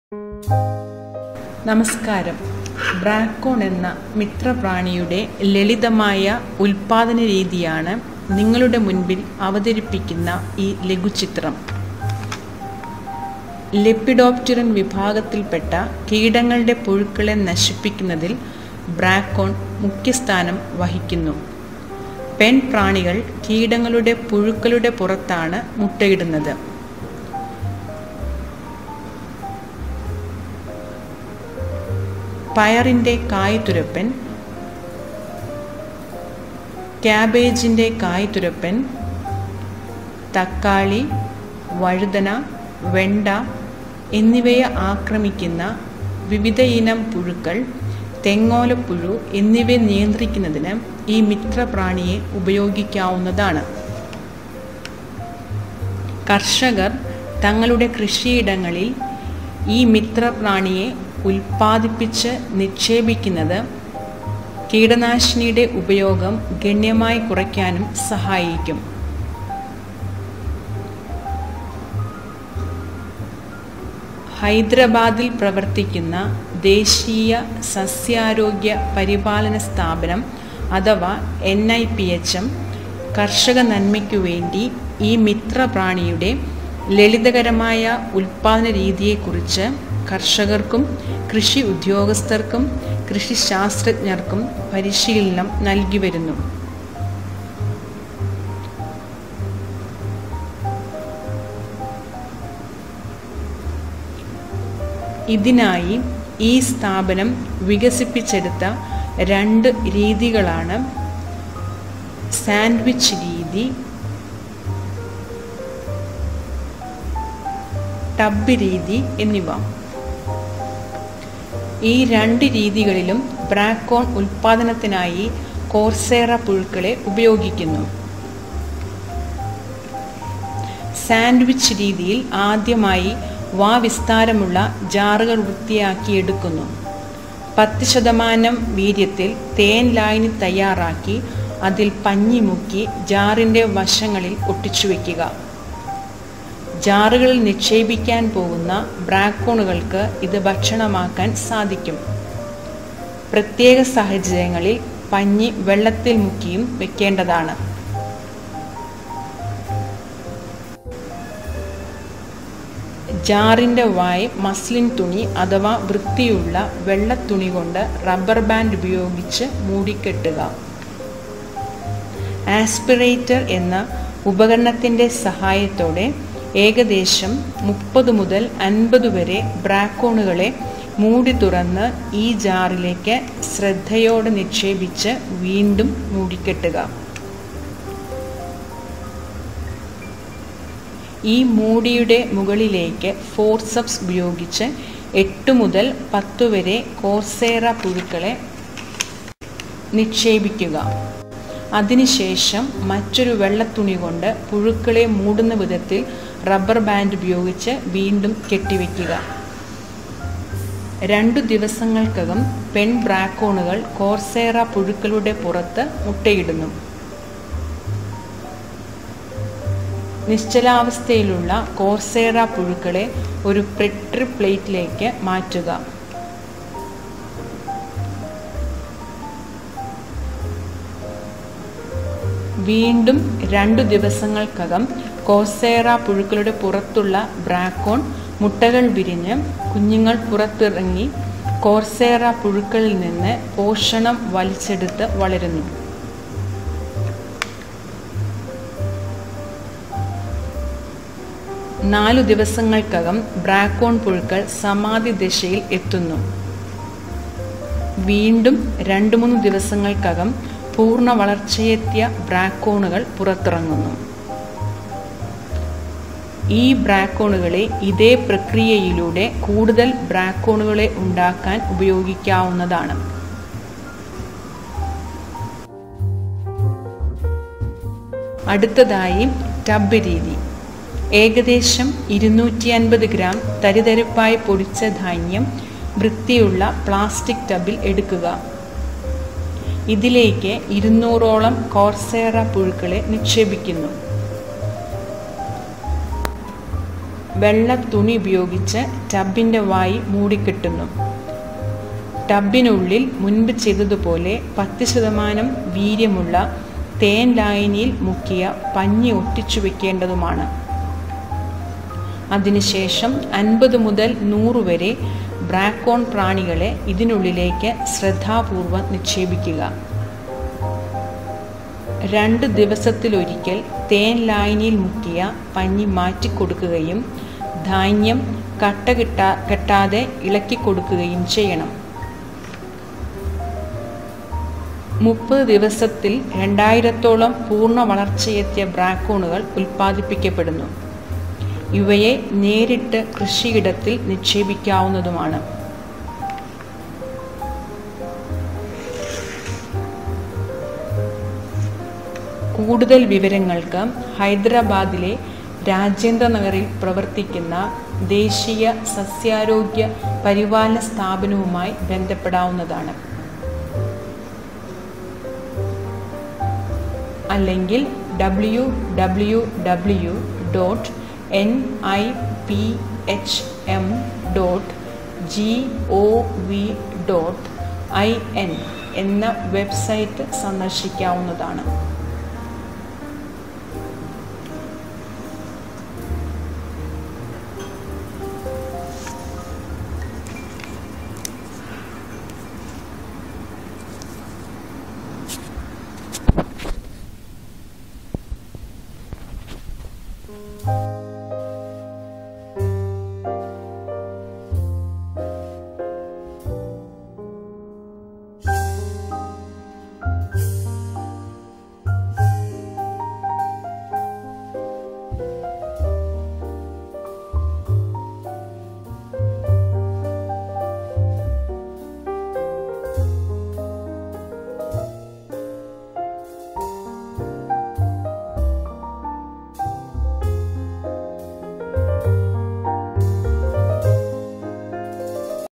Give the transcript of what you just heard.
നമസ്കാരം ബ്രാക്കോൺ എന്ന മിത്രപ്രാണിയുടെ ലളിതമായ ഉൽപാദന രീതിയാണ് നിങ്ങളുടെ മുൻപിൽ അവതരിപ്പിക്കുന്ന ഈ ലഘുചിത്രം ലെപ്പിഡോപ്റ്റിറൻ വിഭാഗത്തിൽപ്പെട്ട കീടങ്ങളുടെ പുഴുക്കളെ നശിപ്പിക്കുന്നതിൽ ബ്രാക്കോൺ മുഖ്യസ്ഥാനം വഹിക്കുന്നു പെൺപ്രാണികൾ കീടങ്ങളുടെ പുഴുക്കളുടെ പുറത്താണ് മുട്ടയിടുന്നത് പയറിൻ്റെ കായ്തുരപ്പൻ ക്യാബേജിൻ്റെ കായ്തുരപ്പൻ തക്കാളി വഴുതന വെണ്ട എന്നിവയെ ആക്രമിക്കുന്ന വിവിധ ഇനം പുഴുക്കൾ തെങ്ങോലപ്പുഴു എന്നിവയെ നിയന്ത്രിക്കുന്നതിന് ഈ മിത്രപ്രാണിയെ ഉപയോഗിക്കാവുന്നതാണ് കർഷകർ തങ്ങളുടെ കൃഷിയിടങ്ങളിൽ ഈ മിത്രപ്രാണിയെ ഉൽപ്പാദിപ്പിച്ച് നിക്ഷേപിക്കുന്നത് കീടനാശിനിയുടെ ഉപയോഗം ഗണ്യമായി കുറയ്ക്കാനും സഹായിക്കും ഹൈദരാബാദിൽ പ്രവർത്തിക്കുന്ന ദേശീയ സസ്യാരോഗ്യ പരിപാലന സ്ഥാപനം അഥവാ N I P H M കർഷക നന്മയ്ക്കു വേണ്ടി ഈ മിത്രപ്രാണിയുടെ ലളിതകരമായ ഉൽപ്പാദന രീതിയെക്കുറിച്ച് കർഷകർക്കും കൃഷി ഉദ്യോഗസ്ഥർക്കും കൃഷി ശാസ്ത്രജ്ഞർക്കും പരിശീലനം നൽകി വരുന്നു ഇതിനായി ഈ സ്ഥാപനം വികസിപ്പിച്ചെടുത്ത രണ്ട് രീതികളാണ് സാൻഡ്വിച്ച് രീതി ടബ് രീതി എന്നിവ ഈ രണ്ട് രീതികളിലും ബ്രാക്കോൺ ഉൽപാദനത്തിനായി കോർസേറ പുഴുക്കളെ ഉപയോഗിക്കുന്നു സാൻഡ്വിച്ച് രീതിയിൽ ആദ്യമായി വാ വിസ്താരമുള്ള ജാറുകൾ വൃത്തിയാക്കിയെടുക്കുന്നു പത്ത് ശതമാനം വീര്യത്തിൽ തേൻ ലായനി തയ്യാറാക്കി അതിൽ പഞ്ഞി മുക്കി ജാറിൻ്റെ വശങ്ങളിൽ ഒട്ടിച്ചു വയ്ക്കുക ജാറുകളിൽ നിക്ഷേപിക്കാൻ പോകുന്ന ബ്രാക്കോണുകൾക്ക് ഇത് ഭക്ഷണമാക്കാൻ സാധിക്കും പ്രത്യേക സാഹചര്യങ്ങളിൽ പഞ്ഞി വെള്ളത്തിൽ മുക്കിയും വെക്കേണ്ടതാണ് ജാറിൻ്റെ വായ് മസ്ലിൻ തുണി അഥവാ വൃത്തിയുള്ള വെള്ളത്തുണി കൊണ്ട് റബ്ബർ ബാൻഡ് ഉപയോഗിച്ച് മൂടിക്കെട്ടുക ആസ്പിറേറ്റർ എന്ന ഉപകരണത്തിൻ്റെ സഹായത്തോടെ ഏകദേശം മുപ്പത് മുതൽ അൻപത് വരെ ബ്രാക്കോണുകളെ മൂടി തുറന്ന് ഈ ജാറിലേക്ക് ശ്രദ്ധയോടെ നിക്ഷേപിച്ച് വീണ്ടും മൂടിക്കെട്ടുക ഈ മൂടിയുടെ മുകളിലേക്ക് ഫോർസപ്സ് ഉപയോഗിച്ച് എട്ട് മുതൽ പത്ത് വരെ കോർസേറ പുഴുക്കളെ നിക്ഷേപിക്കുക അതിനുശേഷം മറ്റൊരു വെള്ളത്തുണി കൊണ്ട് പുഴുക്കളെ മൂടുന്ന വിധത്തിൽ റബ്ബർ ബാൻഡ് ഉപയോഗിച്ച് വീണ്ടും കെട്ടിവെക്കുക രണ്ടു ദിവസങ്ങൾക്കകം പെൺ ബ്രാക്കോണുകൾ കോർസേറ പുഴുക്കളുടെ പുറത്ത് മുട്ടയിടുന്നു നിശ്ചലാവസ്ഥയിലുള്ള കോർസേറ പുഴുക്കളെ ഒരു പെട്രി പ്ലേറ്റിലേക്ക് മാറ്റുക വീണ്ടും രണ്ടു ദിവസങ്ങൾക്കകം കോസേറ പുഴുക്കളുടെ പുറത്തുള്ള ബ്രാക്കോൺ മുട്ടകൾ വിരിഞ്ഞ് കുഞ്ഞുങ്ങൾ പുറത്തിറങ്ങി കോർസേറ പുഴുക്കളിൽ നിന്ന് പോഷണം വലിച്ചെടുത്ത് വളരുന്നു നാലു ദിവസങ്ങൾക്കകം ബ്രാക്കോൺ പുഴുക്കൾ സമാധി ദശയിൽ എത്തുന്നു വീണ്ടും രണ്ട് മൂന്ന് ദിവസങ്ങൾക്കകം പൂർണ്ണ വളർച്ചയെത്തിയ ബ്രാക്കോണുകൾ പുറത്തിറങ്ങുന്നു ഈ ബ്രാക്കോണുകളെ ഇതേ പ്രക്രിയയിലൂടെ കൂടുതൽ ബ്രാക്കോണുകളെ ഉണ്ടാക്കാൻ ഉപയോഗിക്കാവുന്നതാണ് അടുത്തതായി ടബ് രീതി ഏകദേശം ഇരുന്നൂറ്റി അൻപത് ഗ്രാം തരിതരിപ്പായി പൊടിച്ച ധാന്യം വൃത്തിയുള്ള പ്ലാസ്റ്റിക് ടബിൽ എടുക്കുക ഇതിലേക്ക് ഇരുന്നൂറോളം കോർസേറ പുഴുക്കളെ നിക്ഷേപിക്കുന്നു വെള്ള തുണി ഉപയോഗിച്ച് ടബിൻ്റെ വായി മൂടിക്കെട്ടുന്നു ടബിനുള്ളിൽ മുൻപ് ചെയ്തതുപോലെ പത്ത് ശതമാനം വീര്യമുള്ള തേൻ ലായനിയിൽ മുക്കിയ പഞ്ഞി ഒട്ടിച്ചു വെക്കേണ്ടതുമാണ് അതിനുശേഷം അൻപത് മുതൽ നൂറ് വരെ ബ്രാക്കോൺ പ്രാണികളെ ഇതിനുള്ളിലേക്ക് ശ്രദ്ധാപൂർവം നിക്ഷേപിക്കുക രണ്ട് ദിവസത്തിലൊരിക്കൽ തേൻ ലായനിയിൽ മുക്കിയ പഞ്ഞി മാറ്റിക്കൊടുക്കുകയും ധാന്യം കട്ട കിട്ടാ കെട്ടാതെ ഇളക്കി കൊടുക്കുകയും ചെയ്യണം മുപ്പത് ദിവസത്തിൽ രണ്ടായിരത്തോളം പൂർണ്ണ വളർച്ചയെത്തിയ ബ്രാക്കോണുകൾ ഉൽപ്പാദിപ്പിക്കപ്പെടുന്നു ഇവയെ നേരിട്ട് കൃഷിയിടത്തിൽ നിക്ഷേപിക്കാവുന്നതുമാണ് കൂടുതൽ വിവരങ്ങൾക്ക് ഹൈദരാബാദിലെ രാജേന്ദ്ര നഗറിൽ പ്രവർത്തിക്കുന്ന ദേശീയ സസ്യാരോഗ്യ പരിപാലന സ്ഥാപനവുമായി ബന്ധപ്പെടാവുന്നതാണ് അല്ലെങ്കിൽ W W W dot N I P H M dot G O V dot I N എന്ന വെബ്സൈറ്റ് സന്ദർശിക്കാവുന്നതാണ്